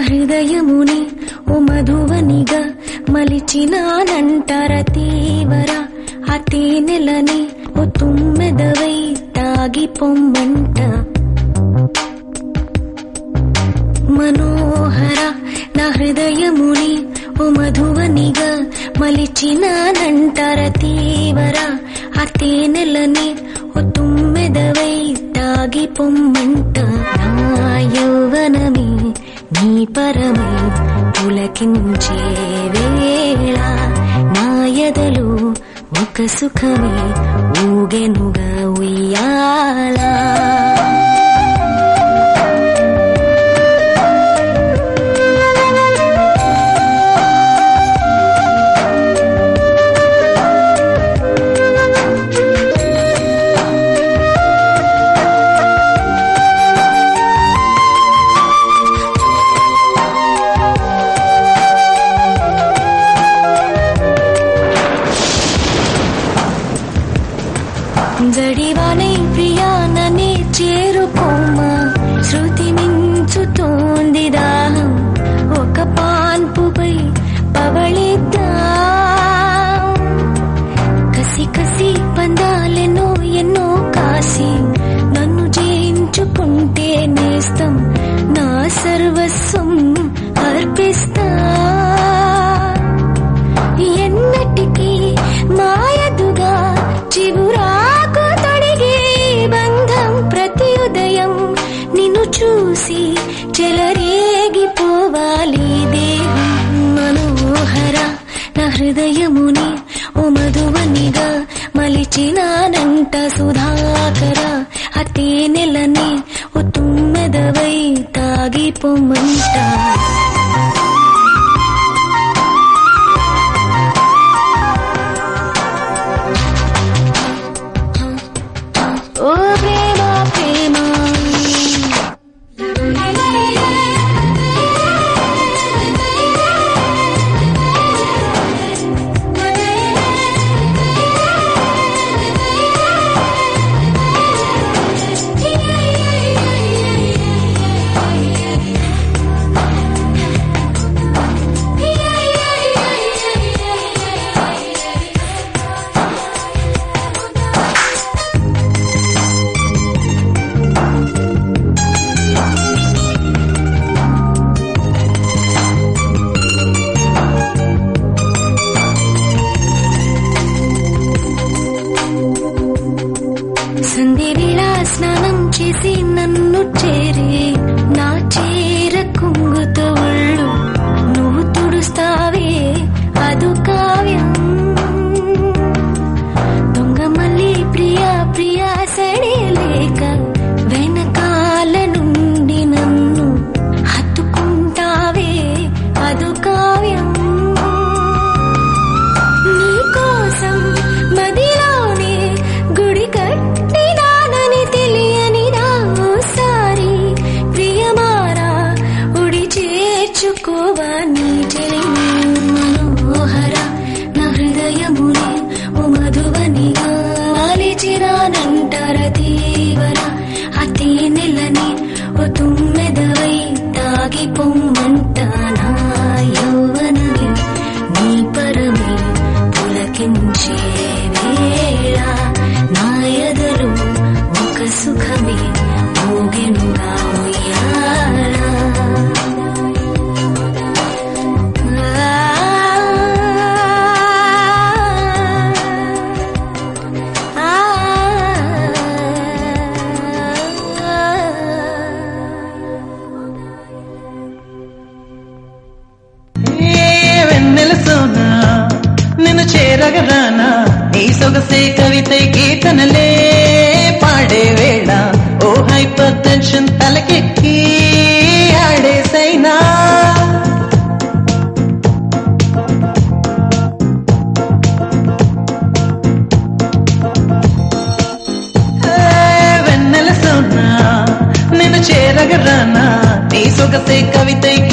హృదయముని ఓ మధువనిగా మలిచినానంటార తీవర ఆ తేనెలని ఓ తుమ్మెదవై తాగి పొమ్మంట మనోహర నా హృదయముని ఓ మధువనిగా మలిచినానంటార తీవర ఆ తేనెలని ఓ తుమ్మెదవై తాగి పొమ్మంట నా యౌవనమే నీ పరమై పులకించే వేళ నా ఎదలో ఒక సుఖమే ఊగెనుగా ఉయ్యాలా జడివానై ప్రియాననే చేరుకోమా శృతి మించుతోంది దాహం ఒక పాన్పుపై పవళిద్దా కసి కసి పందాలెన్నో ఎన్నో కాసి నన్ను జయించుకుంటే నేస్తం నా సర్వస్వం అర్పిస్తా ఎన్నటికీ మాయదుగా చివురాకు తొడిగే బంధం ప్రతి ఉదయం నిన్ను చూసి చెలరేగిపోవాలి దేహం మనోహర నా హృదయముని ఓ మధువనిగా మలిచినానంట సుధాకర ఆ తేనెలని ఓ తుమ్మెదవై తాగిపోమంట ఓ ప్రేమ ప్రేమ సంధి వేళ స్నానం చేసి నన్ను చేరి నా చీర కుంగుతో ఒళ్ళు నువ్వు తుడుస్తావే అదు కావ్యం దొంగ మళ్ళీ ప్రియా ప్రియా సడే లేక వెనకాల నుండి నన్ను హత్తుకుంటావే అదు కావ్యం నీకోసం మదిలోనే గుడి కట్టినానని తెలియనిదా ఓసారి ప్రియమారా ఉడి చేర్చుకోవా నీ చెలి మనోహర నా హృదయముని ఓ మధువనిగా ఆలిచిరానంటార తీవర ఆ తేనెలని ఓ తుమ్మెదవై తాగి పొమ్మంట నా యౌవనమే నీ పరమే పులకించే వేళ నా ఎదలో ఒక సుఖమే ఊగెనుగా ఉయ్యాలా ఏ వెన్నెల సోనా నిన్ను చేరగరానా నీ సొగసే కవిత కీర్తనలే పాడే వేళ ఓ హైపర్ టెన్షన్ తలకెక్కి ఆడేసైనా ఏ వెన్నెల సోనా నిన్ను చేరగరానా నీ సొగసే కవిత